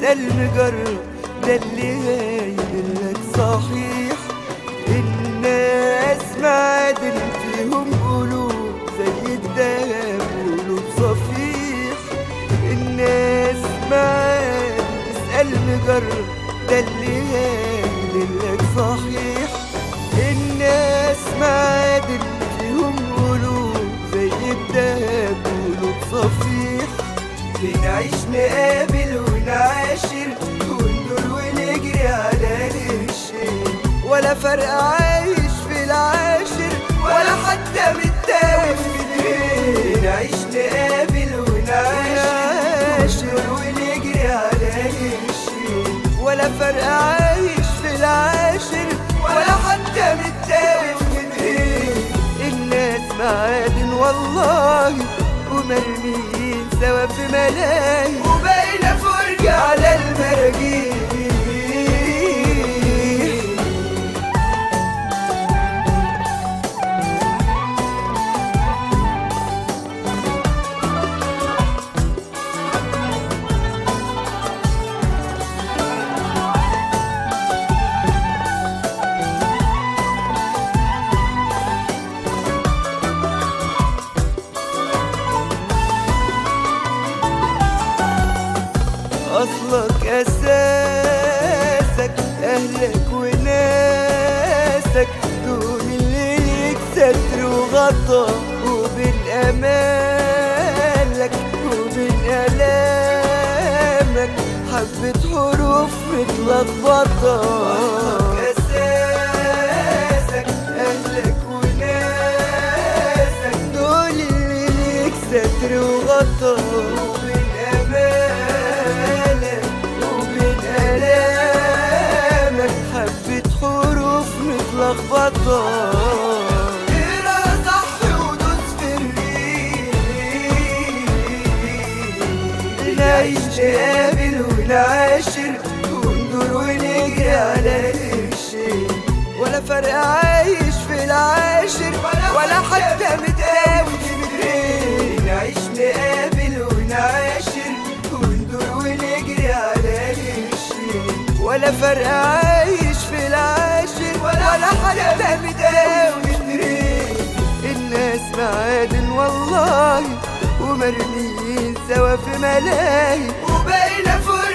اسأل مجرب ده اللي هيدلك صحيح الناس معادن فيهم قلوب زي الدهب قلوب صفيح الناس معادن اسأل مجرب ده اللي هيدلك صحيح الناس معادن فيهم قلوب زي الدهب قلوب صفيح بنعيش نقابل ونعاشر وندور ونجري على الشيء ولا فرق عايش في العاشر ولا حتى متاوي في البيت نعيش نقابل ونعاشر ونجري على الشيء ولا فرق عايش في العاشر ولا حتى متاوي في البيت الناس معادن والله ومرميين سوا في ملاهي وبقينا فرجة على المراجيح أصلك أساسك أهلك وناسك دول اللي ليك ستر وغطا وبين أمالك وبين آلامك حبة حروف متلخبطة أصلك أساسك أهلك وناسك دول اللي ليك ستر وغطا وبين أمالك وبين آلامك حبة حروف متلخبطة اقرا صح ودوس في الريق نعيش نقابل ونعاشر وندور ونجري على الشيء ولا فرق عايش في العاشر ولا حتى متقاوي في مدري نعيش نقابل ونعاشر وندور ونجري على الشيء ولا فرق عايش في العاشر ولا حتى متقاوي في مدري الناس معادن والله ومرميين سوا في ملاهي وبقينا فوق